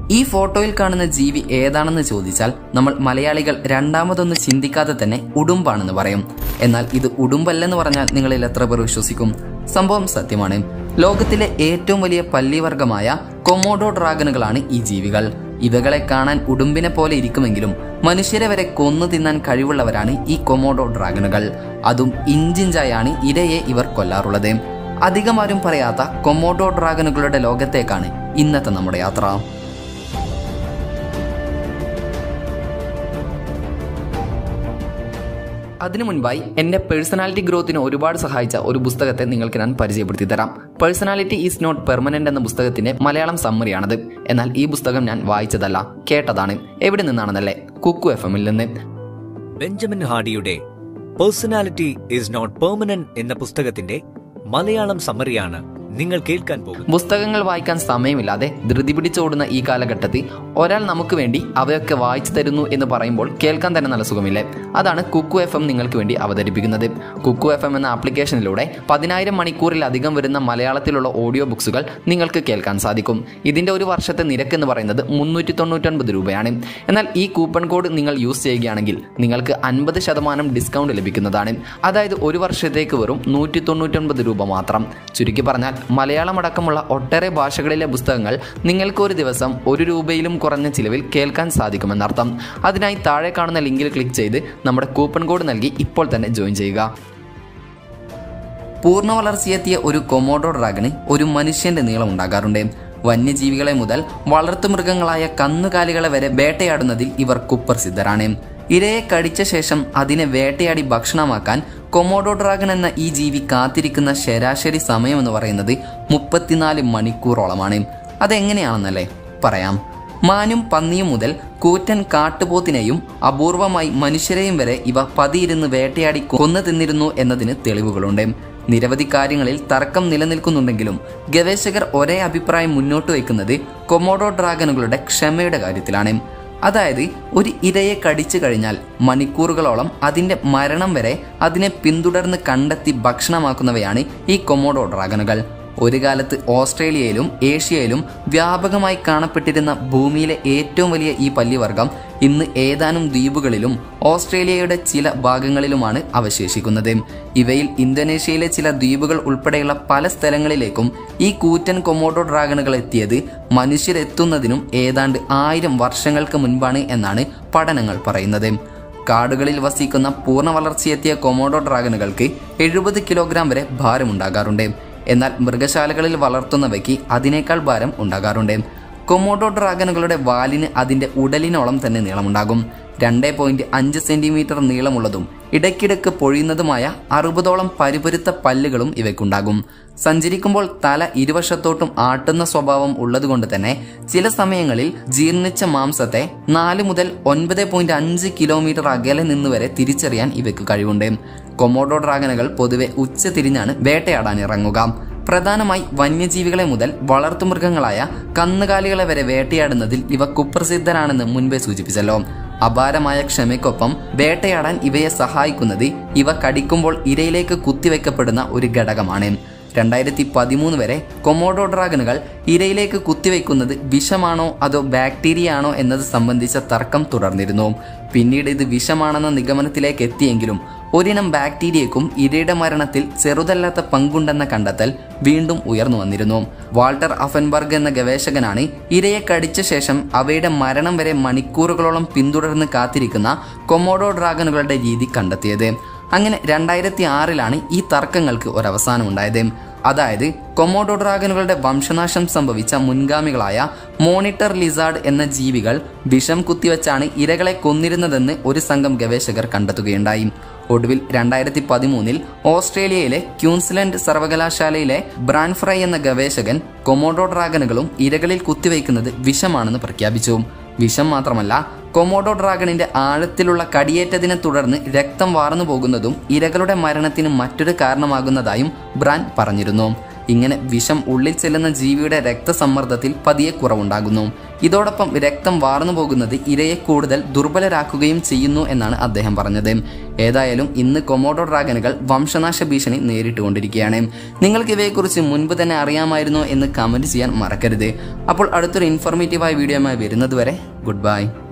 ഈ ഫോട്ടോയിൽ കാണുന്ന ജീവി ഏതാണെന്ന് ചോദിച്ചാൽ നമ്മൾ മലയാളികൾ രണ്ടാമതൊന്ന് ചിന്തിക്കാതെ തന്നെ ഉടുമ്പാണെന്ന് പറയും എന്നാൽ ഇത് ഉടുമ്പല്ലെന്ന് പറഞ്ഞാൽ നിങ്ങളിൽ എത്ര പേർ വിശ്വസിക്കും സംഭവം സത്യമാണ് ലോകത്തിലെ ഏറ്റവും വലിയ പല്ലിവർഗമായ കൊമോഡോ ഡ്രാഗനുകളാണ് ഈ ജീവികൾ ഇവകളെ കാണാൻ ഉടുമ്പിനെ പോലെ ഇരിക്കുമെങ്കിലും മനുഷ്യരെ വരെ കൊന്നു തിന്നാൻ കഴിവുള്ളവരാണ് ഈ കൊമോഡോ ഡ്രാഗനുകൾ അതും ഇഞ്ചിഞ്ചായാണ് ഇരയെ ഇവർ കൊല്ലാറുള്ളത് അധികമാരും പറയാത്ത കൊമോഡോ ഡ്രാഗനുകളുടെ ലോകത്തേക്കാണ് ഇന്നത്തെ നമ്മുടെ യാത്ര അതിനു മുൻപായി എൻ്റെ പേഴ്സണാലിറ്റി ഗ്രോത്തിന് ഒരുപാട് സഹായിച്ച ഒരു പുസ്തകത്തെ നിങ്ങൾക്ക് ഞാൻ പരിചയപ്പെടുത്തി തരാം പേഴ്സണാലിറ്റി ഈസ് നോട്ട് പെർമനന്റ് എന്ന പുസ്തകത്തിന്റെ മലയാളം സമ്മറിയാണത് എന്നാൽ ഈ പുസ്തകം ഞാൻ വായിച്ചതല്ല കേട്ടതാണ് എവിടെ നിന്നാണെന്നല്ലേ കുക്കു എഫ് എമ്മിൽ നിന്ന് ബെഞ്ചമിൻ ഹാർഡിയുടെ പേഴ്സണാലിറ്റി ഈസ് നോട്ട് പെർമനന്റ് എന്ന പുസ്തകത്തിന്റെ മലയാളം സമ്മറിയാണ് നിങ്ങൾ കേൾക്കാൻ പോകുന്നത് പുസ്തകങ്ങൾ വായിക്കാൻ സമയമില്ലാതെ ധൃതി പിടിച്ചോടുന്ന ഈ കാലഘട്ടത്തിൽ ഒരാൾ നമുക്ക് വേണ്ടി അവയൊക്കെ വായിച്ചു തരുന്നു എന്ന് പറയുമ്പോൾ കേൾക്കാൻ തന്നെ നല്ല സുഖമില്ലേ അതാണ് കുക്കു എഫ് എം നിങ്ങൾക്ക് വേണ്ടി അവതരിപ്പിക്കുന്നത് കുക്കു എഫ് എം എന്ന ആപ്ലിക്കേഷനിലൂടെ പതിനായിരം മണിക്കൂറിലധികം വരുന്ന മലയാളത്തിലുള്ള ഓഡിയോ ബുക്സുകൾ നിങ്ങൾക്ക് കേൾക്കാൻ സാധിക്കും ഇതിന്റെ ഒരു വർഷത്തെ നിരക്ക് എന്ന് പറയുന്നത് മുന്നൂറ്റി തൊണ്ണൂറ്റൊൻപത് രൂപയാണ് എന്നാൽ ഈ കൂപ്പൺ കോഡ് നിങ്ങൾ യൂസ് ചെയ്യുകയാണെങ്കിൽ നിങ്ങൾക്ക് അൻപത് ശതമാനം ഡിസ്കൗണ്ട് ലഭിക്കുന്നതാണ് അതായത് ഒരു വർഷത്തേക്ക് വെറും നൂറ്റി തൊണ്ണൂറ്റൊൻപത് രൂപ മാത്രം ചുരുക്കി പറഞ്ഞാൽ മലയാളം അടക്കമുള്ള ഒട്ടേറെ ഭാഷകളിലെ പുസ്തകങ്ങൾ നിങ്ങൾക്ക് ഒരു ദിവസം ഒരു രൂപയിലും കുറഞ്ഞ ചിലവിൽ കേൾക്കാൻ സാധിക്കുമെന്നർത്ഥം അതിനായി താഴെ കാണുന്ന ലിങ്കിൽ ക്ലിക്ക് ചെയ്ത് നമ്മുടെ കൂപ്പൺ കോഡ് നൽകി ഇപ്പോൾ തന്നെ ജോയിൻ ചെയ്യുക പൂർണ്ണ വളർച്ചയെത്തിയ ഒരു കൊമോഡോ ഡ്രാഗണ് ഒരു മനുഷ്യന്റെ നീളം ഉണ്ടാകാറുണ്ട് വന്യജീവികളെ മുതൽ വളർത്തുമൃഗങ്ങളായ കന്നുകാലികളെ വരെ വേട്ടയാടുന്നതിൽ ഇവർ കുപ്രസിദ്ധരാണ് ഇരയെ കടിച്ച ശേഷം അതിനെ വേട്ടയാടി ഭക്ഷണമാക്കാൻ കൊമോഡോ ഡ്രാഗൺ എന്ന ഈ ജീവി കാത്തിരിക്കുന്ന ശരാശരി സമയം എന്ന് പറയുന്നത് മുപ്പത്തിനാല് മണിക്കൂറോളമാണ് അതെങ്ങനെയാണെന്നല്ലേ പറയാം മാനും പന്നിയും മുതൽ കൂറ്റൻ കാട്ടുപോത്തിനെയും അപൂർവമായി മനുഷ്യരെയും വരെ ഇവ പതിയിരുന്ന് വേട്ടയാടി കൊന്നു തിന്നിരുന്നു എന്നതിന് തെളിവുകളുണ്ട് നിരവധി കാര്യങ്ങളിൽ തർക്കം നിലനിൽക്കുന്നുണ്ടെങ്കിലും ഗവേഷകർ ഒരേ അഭിപ്രായം മുന്നോട്ട് വയ്ക്കുന്നത് കൊമോഡോ ഡ്രാഗനുകളുടെ ക്ഷമയുടെ കാര്യത്തിലാണ് അതായത് ഒരു ഇരയെ കടിച്ചു കഴിഞ്ഞാൽ മണിക്കൂറുകളോളം അതിന്റെ മരണം വരെ അതിനെ പിന്തുടർന്ന് കണ്ടെത്തി ഭക്ഷണമാക്കുന്നവയാണ് ഈ കൊമോഡോ ഡ്രാഗനുകൾ ഒരു കാലത്ത് ഓസ്ട്രേലിയയിലും ഏഷ്യയിലും വ്യാപകമായി കാണപ്പെട്ടിരുന്ന ഭൂമിയിലെ ഏറ്റവും വലിയ ഈ പല്ലിവർഗം ഇന്ന് ഏതാനും ദ്വീപുകളിലും ഓസ്ട്രേലിയയുടെ ചില ഭാഗങ്ങളിലുമാണ് അവശേഷിക്കുന്നത് ഇവയിൽ ഇന്തോനേഷ്യയിലെ ചില ദ്വീപുകൾ ഉൾപ്പെടെയുള്ള പല സ്ഥലങ്ങളിലേക്കും ഈ കൂറ്റൻ കൊമോഡോ ഡ്രാഗണുകൾ എത്തിയത് മനുഷ്യരെത്തുന്നതിനും ഏതാണ്ട് ആയിരം വർഷങ്ങൾക്ക് മുൻപാണ് എന്നാണ് പഠനങ്ങൾ പറയുന്നത് കാടുകളിൽ വസിക്കുന്ന പൂർണ്ണ വളർച്ചയെത്തിയ കൊമോഡോ ഡ്രാഗനുകൾക്ക് എഴുപത് കിലോഗ്രാം വരെ ഭാരമുണ്ടാകാറുണ്ട് എന്നാൽ മൃഗശാലകളിൽ വളർത്തുന്നവയ്ക്ക് അതിനേക്കാൾ ഭാരം ഉണ്ടാകാറുണ്ട് കൊമോഡോ ഡ്രാഗനുകളുടെ വാലിന് അതിന്റെ ഉടലിനോളം തന്നെ നീളമുണ്ടാകും രണ്ട് പോയിന്റ് അഞ്ച് സെന്റിമീറ്റർ നീളമുള്ളതും ഇടയ്ക്കിടയ്ക്ക് പൊഴിയുന്നതുമായ അറുപതോളം പരുപരുത്ത പല്ലുകളും ഇവയ്ക്കുണ്ടാകും സഞ്ചരിക്കുമ്പോൾ തല ഇരുവശത്തോട്ടും ആട്ടുന്ന സ്വഭാവം ഉള്ളതുകൊണ്ട് തന്നെ ചില സമയങ്ങളിൽ ജീർണിച്ച മാംസത്തെ നാല് മുതൽ ഒൻപത് പോയിന്റ് അഞ്ച് കിലോമീറ്റർ അകലെ നിന്ന് വരെ തിരിച്ചറിയാൻ ഇവയ്ക്ക് കഴിവുണ്ട് കൊമോഡോ ഡ്രാഗനുകൾ പൊതുവെ ഉച്ച തിരിഞ്ഞാണ് വേട്ടയാടാൻ ഇറങ്ങുക പ്രധാനമായി വന്യജീവികളെ മുതൽ വളർത്തുമൃഗങ്ങളായ കന്നുകാലികളെ വരെ വേട്ടയാടുന്നതിൽ ഇവ കുപ്രസിദ്ധരാണെന്ന് മുൻപേ സൂചിപ്പിച്ചല്ലോ അപാരമായ ക്ഷമയ്ക്കൊപ്പം വേട്ടയാടാൻ ഇവയെ സഹായിക്കുന്നത് ഇവ കടിക്കുമ്പോൾ ഇരയിലേക്ക് കുത്തിവെക്കപ്പെടുന്ന ഒരു ഘടകമാണ് രണ്ടായിരത്തി പതിമൂന്ന് വരെ കൊമോഡോ ഡ്രാഗനുകൾ ഇരയിലേക്ക് കുത്തിവെക്കുന്നത് വിഷമാണോ അതോ ബാക്ടീരിയ ആണോ എന്നത് സംബന്ധിച്ച തർക്കം തുടർന്നിരുന്നു പിന്നീട് ഇത് വിഷമാണെന്ന നിഗമനത്തിലേക്ക് എത്തിയെങ്കിലും ഒരിനം ബാക്ടീരിയക്കും ഇരയുടെ മരണത്തിൽ ചെറുതല്ലാത്ത പങ്കുണ്ടെന്ന കണ്ടെത്തൽ വീണ്ടും ഉയർന്നു വന്നിരുന്നു വാൾട്ടർ അഫൻബർഗ് എന്ന ഗവേഷകനാണ് ഇരയെ കടിച്ച ശേഷം അവയുടെ മരണം വരെ മണിക്കൂറുകളോളം പിന്തുടർന്ന് കാത്തിരിക്കുന്ന കൊമോഡോ ഡ്രാഗനുകളുടെ രീതി കണ്ടെത്തിയത് അങ്ങനെ രണ്ടായിരത്തി ആറിലാണ് ഈ തർക്കങ്ങൾക്ക് ഒരവസാനം ഉണ്ടായത് അതായത് കൊമോഡോ ഡ്രാഗനുകളുടെ വംശനാശം സംഭവിച്ച മുൻഗാമികളായ മോണിറ്റർ ലിസാർഡ് എന്ന ജീവികൾ വിഷം കുത്തിവെച്ചാണ് ഇരകളെ കൊന്നിരുന്നതെന്ന് ഒരു സംഘം ഗവേഷകർ കണ്ടെത്തുകയുണ്ടായി ഒടുവിൽ രണ്ടായിരത്തി പതിമൂന്നിൽ ഓസ്ട്രേലിയയിലെ ക്യൂൻസ്ലൻഡ് സർവകലാശാലയിലെ ബ്രാൻഫ്രൈ എന്ന ഗവേഷകൻ കൊമോഡോ ഡ്രാഗനുകളും ഇരകളിൽ കുത്തിവയ്ക്കുന്നത് വിഷമാണെന്ന് പ്രഖ്യാപിച്ചു വിഷം മാത്രമല്ല കൊമോഡോ ഡ്രാഗണിന്റെ ആഴത്തിലുള്ള കടിയേറ്റതിനെ തുടർന്ന് രക്തം വാർന്നു പോകുന്നതും ഇരകളുടെ മരണത്തിന് മറ്റൊരു കാരണമാകുന്നതായും ബ്രാൻ പറഞ്ഞിരുന്നു ഇങ്ങനെ വിഷം ഉള്ളിൽ ചെല്ലുന്ന ജീവിയുടെ രക്തസമ്മർദ്ദത്തിൽ പതിയെ കുറവുണ്ടാകുന്നു ഇതോടൊപ്പം രക്തം വാർന്നു പോകുന്നത് ഇരയെ കൂടുതൽ ദുർബലരാക്കുകയും ചെയ്യുന്നു എന്നാണ് അദ്ദേഹം പറഞ്ഞത് ഏതായാലും ഇന്ന് കൊമോഡോ ഡ്രാഗനുകൾ വംശനാശ ഭീഷണി നേരിട്ടുകൊണ്ടിരിക്കുകയാണ് നിങ്ങൾക്ക് ഇവയെക്കുറിച്ച് മുൻപ് തന്നെ അറിയാമായിരുന്നോ എന്ന് കമന്റ് ചെയ്യാൻ മറക്കരുത് അപ്പോൾ അടുത്തൊരു ഇൻഫോർമേറ്റീവായ വീഡിയോയുമായി വരുന്നത് വരെ ഗുഡ് ബൈ